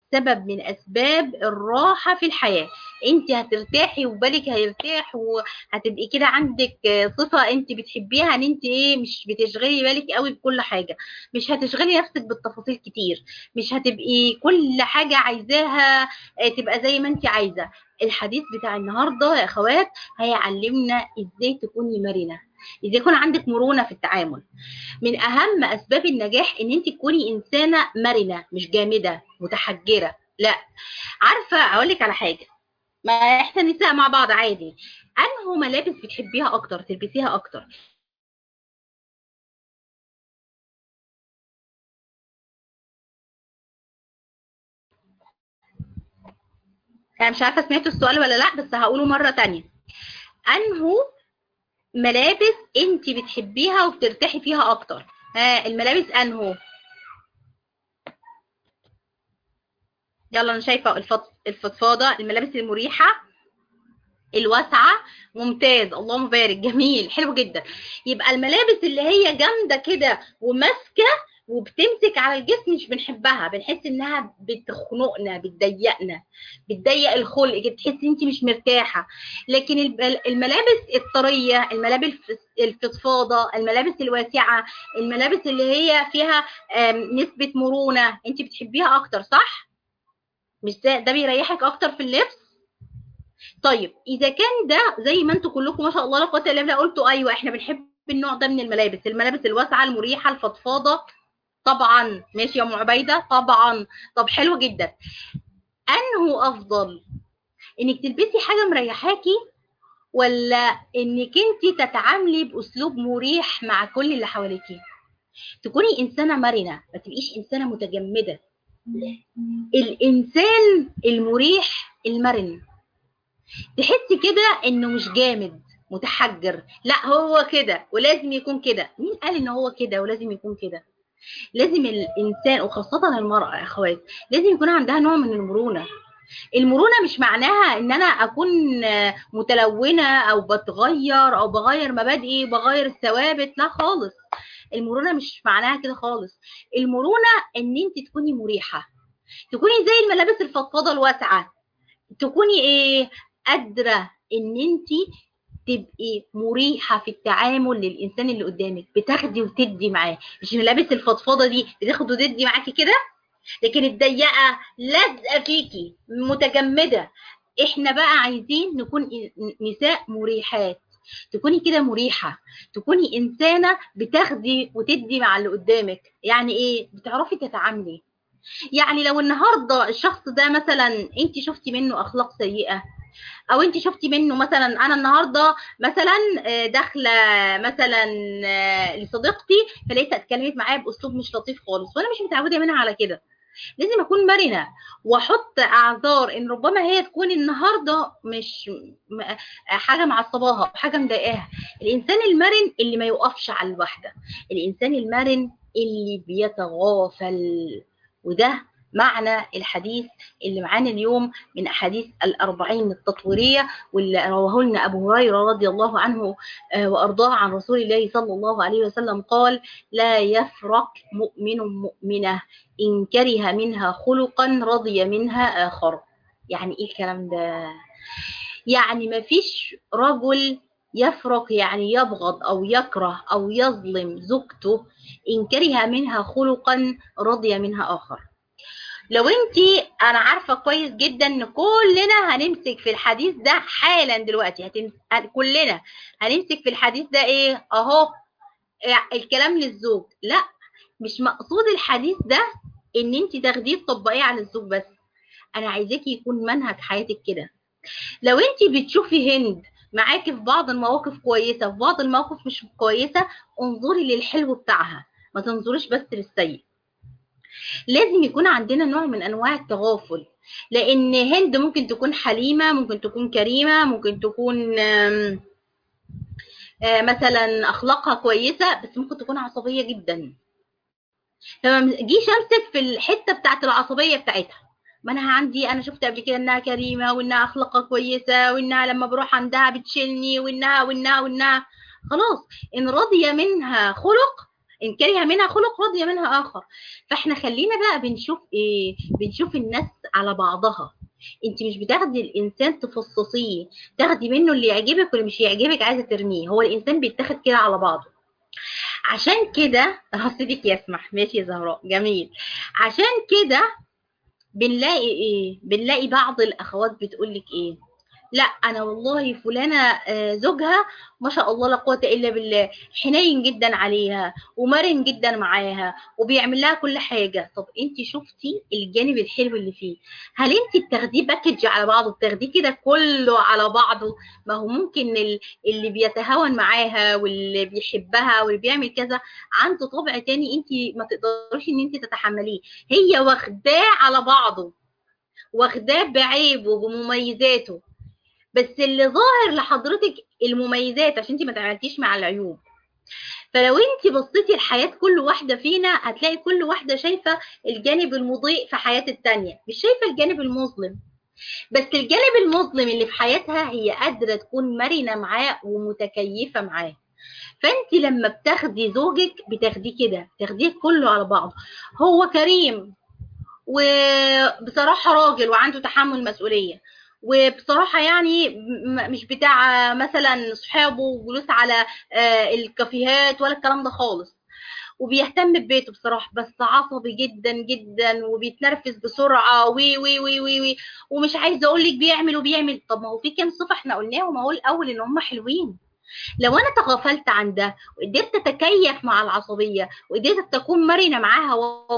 سبب من اسباب الراحه في الحياه انت هترتاحي وبالك هيرتاح وهتبقي كده عندك صفه انت بتحبيها ان انت ايه مش بتشغلي بالك قوي بكل حاجه مش هتشغلي نفسك بالتفاصيل كتير مش هتبقي كل حاجه عايزاها تبقى زي ما انت عايزه الحديث بتاع النهارده يا اخوات هيعلمنا ازاي تكوني مرنه ازاي يكون عندك مرونه في التعامل من اهم اسباب النجاح ان انت تكوني انسانه مرنه مش جامده متحجره لا عارفه اقول لك على حاجه ما احنا نساء مع بعض عادي انه ملابس بتحبيها اكتر تلبسيها اكتر انا مش عارفه سمعتوا السؤال ولا لا بس هقوله مره تانية انه ملابس انت بتحبيها وبترتاحي فيها اكتر ها الملابس انهو يلا انا شايفه الفضفاضه الملابس المريحه الواسعه ممتاز اللهم بارك جميل حلو جدا يبقى الملابس اللي هي جامده كده وماسكه وبتمسك على الجسم مش بنحبها بنحس انها بتخنقنا بتضيقنا بتضيق الخلق بتحسي انت مش مرتاحه لكن الملابس الطريه الملابس الفضفاضه الملابس الواسعه الملابس اللي هي فيها نسبه مرونه انت بتحبيها اكتر صح مش ده, ده بيريحك اكتر في اللبس طيب اذا كان ده زي ما انتم كلكم ما شاء الله لا قوه الا بالله قلتوا ايوه احنا بنحب النوع ده من الملابس الملابس الواسعه المريحه الفضفاضه طبعا ماشي يا ام عبيده طبعا طب حلو جدا انه افضل انك تلبسي حاجه مريحاكي ولا انك انت تتعاملي باسلوب مريح مع كل اللي حواليكي تكوني انسانه مرنه ما تبقيش انسانه متجمده الانسان المريح المرن تحسي كده انه مش جامد متحجر لا هو كده ولازم يكون كده مين قال ان هو كده ولازم يكون كده لازم الانسان وخاصه المراه يا اخوات لازم يكون عندها نوع من المرونه المرونه مش معناها ان انا اكون متلونه او بتغير او بغير مبادئي بغير الثوابت لا خالص المرونه مش معناها كده خالص المرونه ان انت تكوني مريحه تكوني زي الملابس الفضفاضه الواسعه تكوني ايه قادره ان انت تبقي مريحه في التعامل للانسان اللي قدامك بتاخدي وتدي معاه مش ملابس الفضفاضه دي بتاخد وتدي معاكي كده لكن الضيقه لازقه فيكي متجمده احنا بقى عايزين نكون نساء مريحات تكوني كده مريحه تكوني انسانه بتاخدي وتدي مع اللي قدامك يعني ايه بتعرفي تتعاملي يعني لو النهارده الشخص ده مثلا انت شفتي منه اخلاق سيئه او انت شفتي منه مثلا انا النهارده مثلا داخله مثلا لصديقتي فلقيتها اتكلمت معايا باسلوب مش لطيف خالص وانا مش متعوده منها على كده لازم اكون مرنه واحط اعذار ان ربما هي تكون النهارده مش حاجه معصباها او حاجه مضايقاها الانسان المرن اللي ما يقفش على الواحده الانسان المرن اللي بيتغافل وده معنى الحديث اللي معانا اليوم من احاديث الاربعين التطويريه واللي رواه لنا ابو هريره رضي الله عنه وارضاه عن رسول الله صلى الله عليه وسلم قال لا يفرق مؤمن مؤمنه ان كره منها خلقا رضي منها اخر يعني ايه الكلام ده يعني ما فيش رجل يفرق يعني يبغض او يكره او يظلم زوجته ان كره منها خلقا رضي منها اخر لو انت انا عارفه كويس جدا ان كلنا هنمسك في الحديث ده حالا دلوقتي هتمس... كلنا هنمسك في الحديث ده ايه اهو الكلام للزوج لا مش مقصود الحديث ده ان انت تاخديه تطبقيه على الزوج بس انا عايزاكي يكون منهج حياتك كده لو انت بتشوفي هند معاكي في بعض المواقف كويسه في بعض المواقف مش كويسه انظري للحلو بتاعها ما تنظريش بس للسيء لازم يكون عندنا نوع من انواع التغافل لان هند ممكن تكون حليمه ممكن تكون كريمه ممكن تكون مثلا اخلاقها كويسه بس ممكن تكون عصبيه جدا فما جيش امسك في الحته بتاعت العصبيه بتاعتها ما انا عندي انا شفت قبل كده انها كريمه وانها اخلاقها كويسه وانها لما بروح عندها بتشيلني وانها وانها وانها خلاص ان رضي منها خلق ان كره منها خلق رضي منها اخر فاحنا خلينا بقى بنشوف ايه بنشوف الناس على بعضها انت مش بتاخدي الانسان تفصصيه تاخدي منه اللي يعجبك واللي مش يعجبك عايزه ترميه هو الانسان بيتاخد كده على بعضه عشان كده رصيدك يسمح ماشي يا زهراء جميل عشان كده بنلاقي ايه بنلاقي بعض الاخوات بتقول لك ايه لا انا والله فلانه زوجها ما شاء الله لا قوه الا بالله حنين جدا عليها ومرن جدا معاها وبيعمل لها كل حاجه طب انت شفتي الجانب الحلو اللي فيه هل انت بتاخديه باكج على بعضه بتاخديه كده كله على بعضه ما هو ممكن اللي بيتهاون معاها واللي بيحبها واللي بيعمل كذا عنده طبع تاني انت ما تقدريش ان انت تتحمليه هي واخداه على بعضه واخداه بعيبه وبمميزاته بس اللي ظاهر لحضرتك المميزات عشان انت ما تعاملتيش مع العيوب فلو انت بصيتي لحياه كل واحده فينا هتلاقي كل واحده شايفه الجانب المضيء في حياه التانية مش شايفه الجانب المظلم بس الجانب المظلم اللي في حياتها هي قادره تكون مرنه معاه ومتكيفه معاه فانت لما بتاخدي زوجك بتاخديه كده بتاخديه كله على بعضه هو كريم وبصراحه راجل وعنده تحمل مسؤوليه وبصراحة يعني مش بتاع مثلا صحابه وجلوس على الكافيهات ولا الكلام ده خالص وبيهتم ببيته بصراحة بس عصبي جدا جدا وبيتنرفز بسرعة وي وي وي وي, وي ومش عايزة أقول لك بيعمل وبيعمل طب ما هو في كام صفة احنا قلناهم اهو الأول إن هم حلوين لو انا تغافلت عن ده وقدرت اتكيف مع العصبيه وقدرت تكون مرنه معاها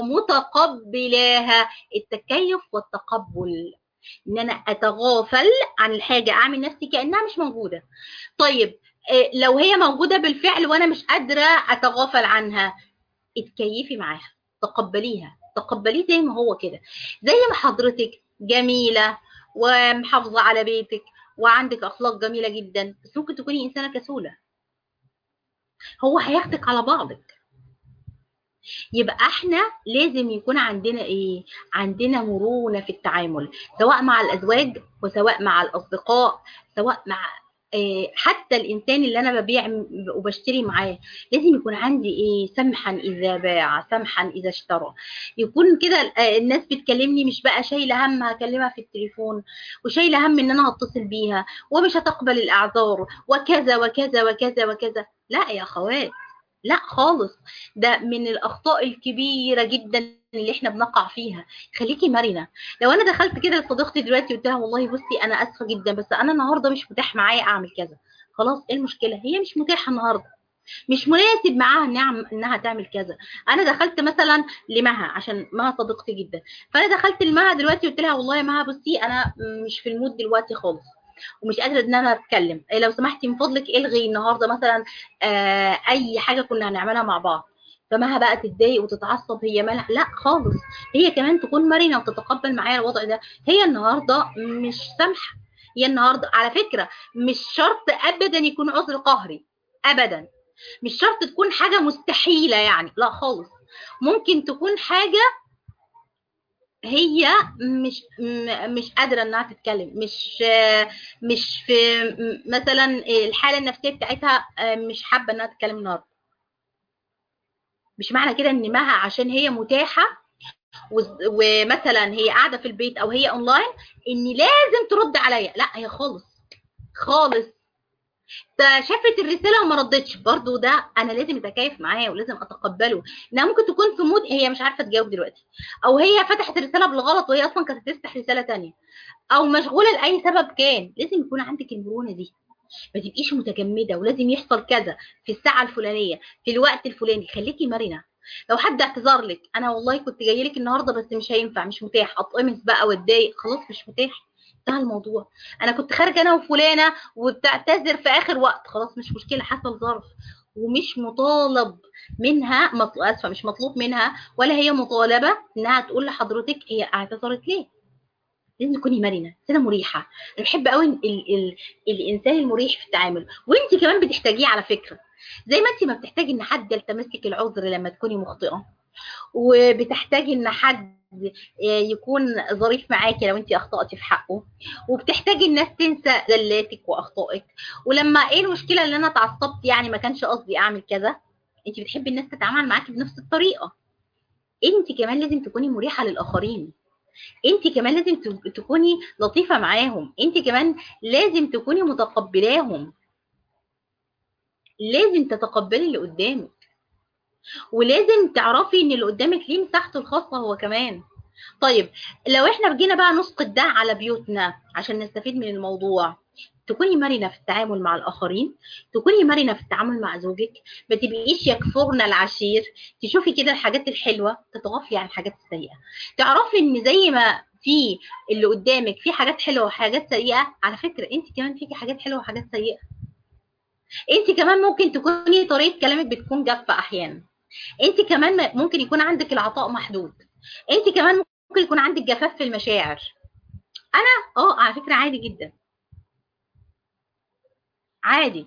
ومتقبلاها التكيف والتقبل ان انا اتغافل عن الحاجه اعمل نفسي كانها مش موجوده طيب لو هي موجوده بالفعل وانا مش قادره اتغافل عنها اتكيفي معاها تقبليها تقبليه زي ما هو كده زي ما حضرتك جميله ومحافظه على بيتك وعندك اخلاق جميله جدا بس ممكن تكوني انسانه كسوله هو هياخدك على بعضك يبقى احنا لازم يكون عندنا ايه عندنا مرونه في التعامل سواء مع الازواج وسواء مع الاصدقاء سواء مع إيه حتى الانسان اللي انا ببيع وبشتري معاه لازم يكون عندي ايه سمحا اذا باع سمحا اذا اشترى يكون كده الناس بتكلمني مش بقى شايله هم هكلمها في التليفون وشايله هم ان انا هتصل بيها ومش هتقبل الاعذار وكذا وكذا وكذا وكذا لا يا اخوات لا خالص ده من الاخطاء الكبيره جدا اللي احنا بنقع فيها خليكي مرنه لو انا دخلت كده لصديقتي دلوقتي قلت لها والله بصي انا اسفه جدا بس انا النهارده مش متاح معايا اعمل كذا خلاص ايه المشكله هي مش متاحه النهارده مش مناسب معاها انها انها تعمل كذا انا دخلت مثلا لمها عشان مها صديقتي جدا فانا دخلت لمها دلوقتي قلت لها والله يا مها بصي انا مش في المود دلوقتي خالص ومش قادره ان انا اتكلم إيه لو سمحتي من فضلك الغي النهارده مثلا آه اي حاجه كنا هنعملها مع بعض فمها بقى تتضايق وتتعصب هي مالها لا خالص هي كمان تكون مرنه وتتقبل معايا الوضع ده هي النهارده مش سامحه هي النهارده على فكره مش شرط ابدا يكون عذر قهري ابدا مش شرط تكون حاجه مستحيله يعني لا خالص ممكن تكون حاجه هي مش مش قادره انها تتكلم مش مش في مثلا الحاله النفسيه بتاعتها مش حابه انها تتكلم النهارده مش معنى كده ان مها عشان هي متاحه ومثلا هي قاعده في البيت او هي اونلاين اني لازم ترد عليا لا هي خالص خالص ده شافت الرساله وما ردتش برضو ده انا لازم اتكيف معاه ولازم اتقبله انها ممكن تكون في مود هي مش عارفه تجاوب دلوقتي او هي فتحت الرساله بالغلط وهي اصلا كانت هتفتح رساله تانية او مشغوله لاي سبب كان لازم يكون عندك المرونه دي ما تبقيش متجمده ولازم يحصل كذا في الساعه الفلانيه في الوقت الفلاني خليكي مرنه لو حد اعتذر لك انا والله كنت جاي لك النهارده بس مش هينفع مش متاح اتقمص بقى واتضايق خلاص مش متاح انتهى الموضوع انا كنت خارجه انا وفلانه وبتعتذر في اخر وقت خلاص مش مشكله حصل ظرف ومش مطالب منها مطلوب اسفه مش مطلوب منها ولا هي مطالبه انها تقول لحضرتك هي اعتذرت ليه لازم تكوني مرنه انسانه مريحه انا بحب قوي ال ال الانسان المريح في التعامل وانت كمان بتحتاجيه على فكره زي ما انت ما بتحتاجي ان حد يلتمسك العذر لما تكوني مخطئه وبتحتاجي ان حد يكون ظريف معاكي لو انت اخطاتي في حقه وبتحتاجي الناس تنسى زلاتك واخطائك ولما ايه المشكله اللي انا اتعصبت يعني ما كانش قصدي اعمل كذا انت بتحبي الناس تتعامل معاكي بنفس الطريقه انت كمان لازم تكوني مريحه للاخرين انت كمان لازم ت- تكوني لطيفه معاهم انت كمان لازم تكوني متقبلاهم لازم تتقبلي اللي قدامك ولازم تعرفي ان اللي قدامك ليه مساحته الخاصه هو كمان طيب لو احنا جينا بقى نسقط ده على بيوتنا عشان نستفيد من الموضوع تكوني مرنه في التعامل مع الاخرين تكوني مرنه في التعامل مع زوجك ما تبقيش يكفرنا العشير تشوفي كده الحاجات الحلوه تتغافلي عن الحاجات السيئه تعرفي ان زي ما في اللي قدامك في حاجات حلوه وحاجات سيئه على فكره انت كمان فيكي حاجات حلوه وحاجات سيئه انت كمان ممكن تكوني طريقه كلامك بتكون جافه احيانا انت كمان ممكن يكون عندك العطاء محدود انت كمان ممكن يكون عندك جفاف في المشاعر انا اه على فكره عادي جدا عادي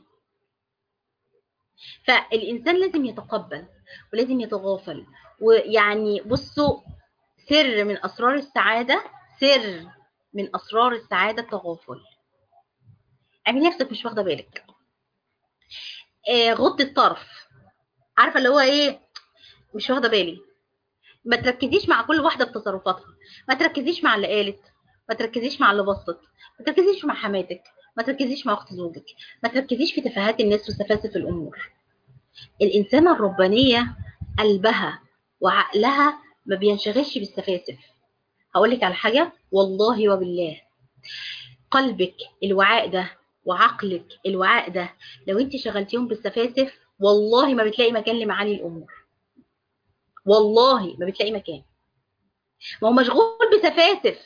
فالانسان لازم يتقبل ولازم يتغافل ويعني بصوا سر من اسرار السعاده سر من اسرار السعاده التغافل اعملي نفسك مش واخده بالك آه غض الطرف عارفه اللي هو ايه مش واخده بالي ما تركزيش مع كل واحده بتصرفاتها ما تركزيش مع اللي قالت ما تركزيش مع اللي بصت ما تركزيش مع حماتك ما تركزيش مع اخت زوجك ما تركزيش في تفاهات الناس وسفاسف الامور الانسانه الربانيه قلبها وعقلها ما بينشغلش بالسفاسف هقول لك على حاجه والله وبالله قلبك الوعاء ده وعقلك الوعاء ده لو انت شغلتيهم بالسفاسف والله ما بتلاقي مكان لمعالي الامور والله ما بتلاقي مكان ما هو مشغول بسفاسف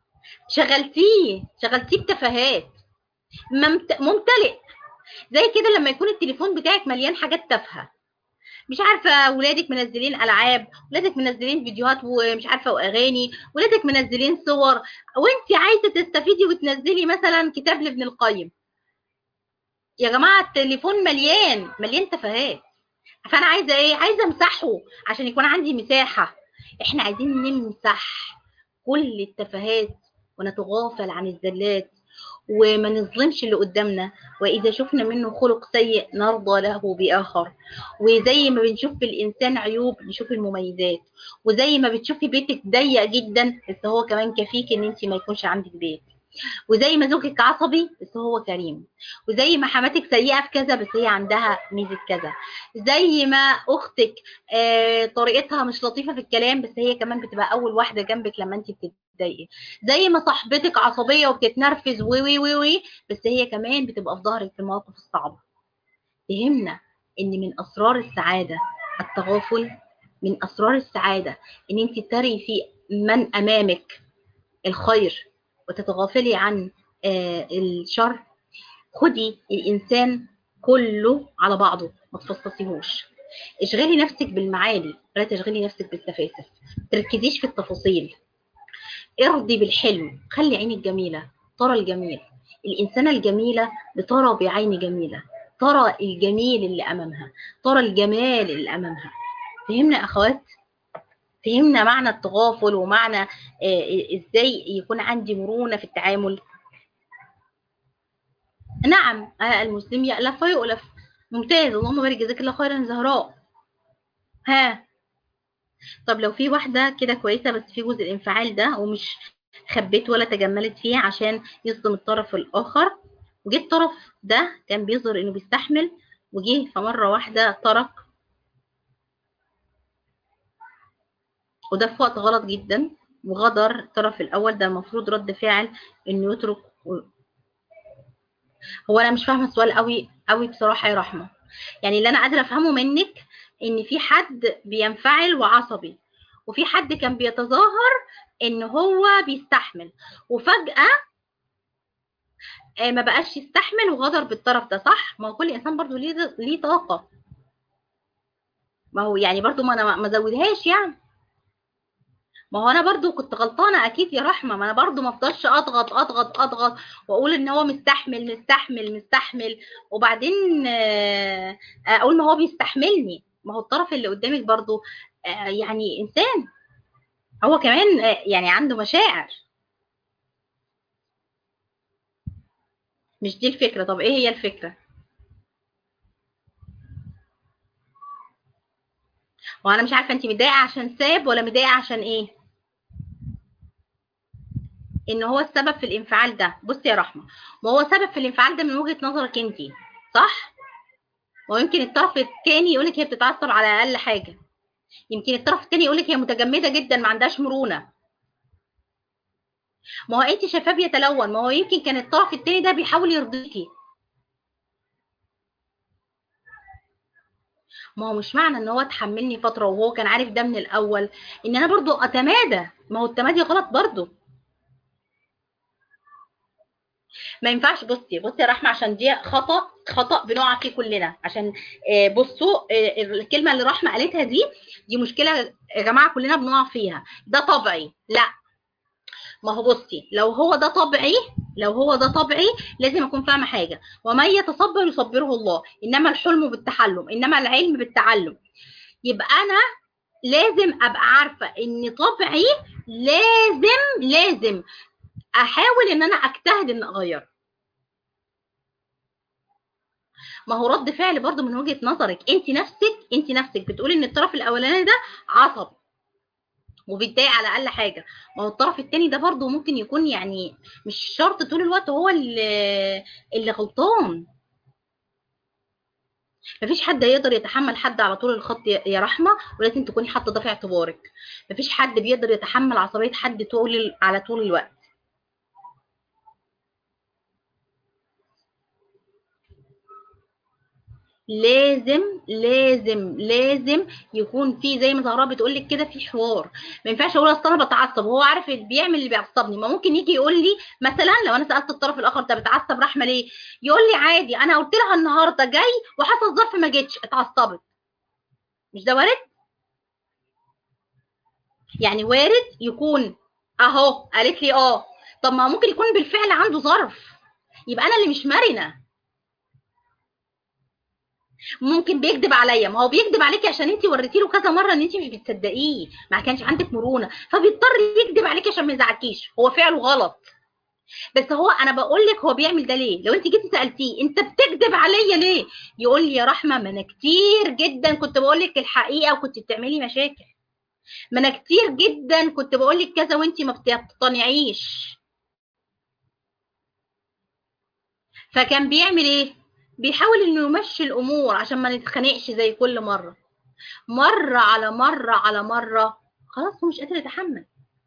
شغلتيه شغلتيه بتفاهات ممت... ممتلئ زي كده لما يكون التليفون بتاعك مليان حاجات تافهه مش عارفه ولادك منزلين العاب ولادك منزلين فيديوهات ومش عارفه واغاني ولادك منزلين صور وانت عايزه تستفيدي وتنزلي مثلا كتاب لابن القيم يا جماعه التليفون مليان مليان تفاهات فانا عايزه ايه عايزه امسحه عشان يكون عندي مساحه احنا عايزين نمسح كل التفاهات ونتغافل عن الزلات وما نظلمش اللي قدامنا واذا شفنا منه خلق سيء نرضى له باخر وزي ما بنشوف في الانسان عيوب نشوف المميزات وزي ما بتشوفي بيتك ضيق جدا بس هو كمان كفيك ان انت ما يكونش عندك بيت وزي ما زوجك عصبي بس هو كريم وزي ما حماتك سيئه في كذا بس هي عندها ميزه كذا زي ما اختك آه طريقتها مش لطيفه في الكلام بس هي كمان بتبقى اول واحده جنبك لما انت بتتضايقي زي ما صاحبتك عصبيه وبتتنرفز وي وي وي وي بس هي كمان بتبقى في ظهرك في المواقف الصعبه فهمنا ان من اسرار السعاده التغافل من اسرار السعاده ان انت تري في من امامك الخير وتتغافلي عن آه الشر خدي الانسان كله على بعضه ما تفصصيهوش اشغلي نفسك بالمعالي ولا تشغلي نفسك بالسفاسف تركزيش في التفاصيل ارضي بالحلو خلي عينك جميله ترى الجميل الانسانه الجميله بترى بعين جميله ترى الجميل اللي امامها ترى الجمال اللي امامها فهمنا يا اخوات فهمنا معنى التغافل ومعنى ازاي يكون عندي مرونه في التعامل نعم المسلم يألف ويؤلف ممتاز اللهم بارك جزاك الله خيرا زهراء ها طب لو في واحدة كده كويسة بس في جزء الانفعال ده ومش خبيت ولا تجملت فيه عشان يصدم الطرف الآخر وجه الطرف ده كان بيظهر انه بيستحمل وجه فمرة واحدة ترك وده في وقت غلط جدا وغدر الطرف الاول ده المفروض رد فعل انه يترك و... هو انا مش فاهمه السؤال قوي قوي بصراحه يا رحمه يعني اللي انا قادره افهمه منك ان في حد بينفعل وعصبي وفي حد كان بيتظاهر ان هو بيستحمل وفجاه ما بقاش يستحمل وغدر بالطرف ده صح ما هو كل انسان برضو ليه ليه طاقه ما هو يعني برضو ما انا ما زودهاش يعني ما هو انا برضو كنت غلطانه اكيد يا رحمه ما انا برضو ما افضلش اضغط اضغط اضغط واقول ان هو مستحمل مستحمل مستحمل وبعدين اقول ما هو بيستحملني ما هو الطرف اللي قدامك برضو يعني انسان هو كمان يعني عنده مشاعر مش دي الفكره طب ايه هي الفكره وانا مش عارفه انت متضايقه عشان ساب ولا متضايقه عشان ايه ان هو السبب في الانفعال ده بصي يا رحمه ما هو سبب في الانفعال ده من وجهه نظرك انت صح ويمكن الطرف الثاني يقولك هي بتتعصب على اقل حاجه يمكن الطرف الثاني يقولك هي متجمده جدا ما عندهاش مرونه ما هو انت شايفاه بيتلون ما هو يمكن كان الطرف الثاني ده بيحاول يرضيكي ما هو مش معنى ان هو تحملني فتره وهو كان عارف ده من الاول ان انا برضو اتمادى ما هو التمادي غلط برضو ما ينفعش بصي بصي يا رحمه عشان دي خطا خطا بنقع فيه كلنا عشان آه، بصوا آه، الكلمه اللي رحمه قالتها دي دي مشكله يا جماعه كلنا بنقع فيها ده طبيعي لا ما هو بصي لو هو ده طبيعي لو هو ده طبيعي لازم اكون فاهمه حاجه ومن يتصبر يصبره الله انما الحلم بالتحلم انما العلم بالتعلم يبقى انا لازم ابقى عارفه ان طبعي لازم لازم احاول ان انا اجتهد ان اغيره ما هو رد فعل برضو من وجهه نظرك انت نفسك انت نفسك بتقولي ان الطرف الاولاني ده عصبي وبيتضايق على اقل حاجه ما هو الطرف التاني ده برضو ممكن يكون يعني مش شرط طول الوقت هو اللي اللي غلطان مفيش حد يقدر يتحمل حد على طول الخط يا يا رحمه ولازم تكوني حاطه ده في اعتبارك مفيش حد بيقدر يتحمل عصبيه حد طول ال- على طول الوقت لازم لازم لازم يكون في زي ما زهراء بتقول لك كده في حوار ما ينفعش اقول اصل انا بتعصب وهو عارف اللي بيعمل اللي بيعصبني ما ممكن يجي يقول لي مثلا لو انا سالت الطرف الاخر ده بتعصب رحمه ليه يقول لي عادي انا قلت لها النهارده جاي وحصل ظرف ما جتش اتعصبت مش ده وارد يعني وارد يكون اهو قالت لي اه طب ما ممكن يكون بالفعل عنده ظرف يبقى انا اللي مش مرنه ممكن بيكذب عليا ما هو بيكذب عليكي عشان انت وريتي له كذا مره ان انت مش بتصدقيه ما كانش عندك مرونه فبيضطر يكذب عليكي عشان ما يزعلكيش هو فعله غلط بس هو انا بقول لك هو بيعمل ده ليه لو انت جيتي سالتيه انت بتكذب عليا ليه يقول لي يا رحمه ما انا كتير جدا كنت بقول لك الحقيقه وكنت بتعملي مشاكل ما انا كتير جدا كنت بقول لك كذا وانت ما بتقتنعيش فكان بيعمل ايه بيحاول انه يمشي الامور عشان ما نتخانقش زي كل مره مره على مره على مره خلاص هو مش قادر يتحمل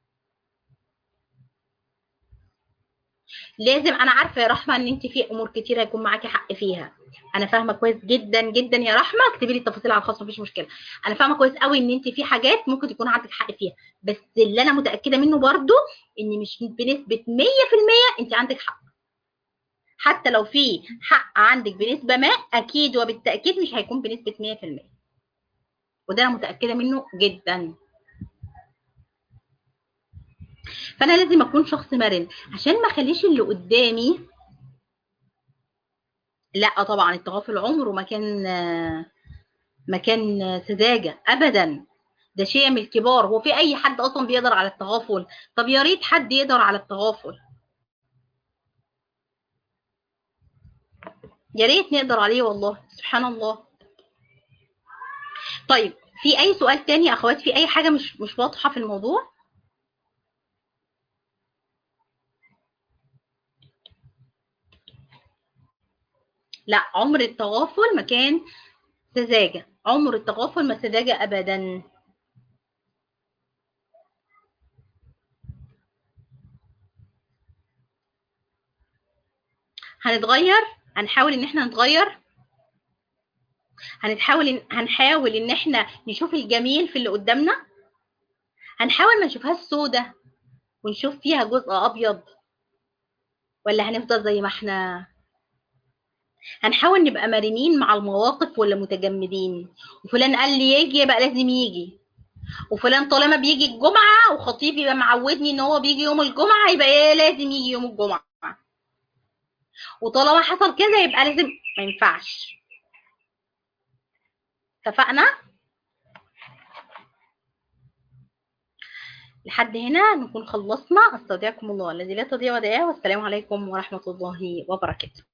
لازم انا عارفه يا رحمه ان انت في امور كتير هيكون معاكي حق فيها انا فاهمه كويس جدا جدا يا رحمه اكتبي لي التفاصيل على الخاص مفيش مشكله انا فاهمه كويس قوي ان انت في حاجات ممكن يكون عندك حق فيها بس اللي انا متاكده منه برضو ان مش بنسبه 100% انت عندك حق حتى لو في حق عندك بنسبه ما اكيد وبالتاكيد مش هيكون بنسبه 100% وده انا متاكده منه جدا فانا لازم اكون شخص مرن عشان ما اخليش اللي قدامي لا طبعا التغافل عمره ما كان ما كان سذاجه ابدا ده شيء من الكبار هو في اي حد اصلا بيقدر على التغافل طب يا ريت حد يقدر على التغافل يا ريت نقدر عليه والله سبحان الله طيب في اي سؤال تاني يا اخوات في اي حاجه مش مش واضحه في الموضوع لا عمر التغافل ما كان سذاجه عمر التغافل ما سذاجه ابدا هنتغير هنحاول ان احنا نتغير هنتحاول إن هنحاول ان احنا نشوف الجميل في اللي قدامنا هنحاول ما نشوفهاش سودة ونشوف فيها جزء ابيض ولا هنفضل زي ما احنا هنحاول نبقى مرنين مع المواقف ولا متجمدين وفلان قال لي يجي يبقى لازم يجي وفلان طالما بيجي الجمعة وخطيبي يبقى معودني ان هو بيجي يوم الجمعة يبقى ايه لازم يجي يوم الجمعة وطالما حصل كده يبقى لازم ما ينفعش اتفقنا لحد هنا نكون خلصنا استودعكم الله الذي لا تضيع ودائعه والسلام عليكم ورحمة الله وبركاته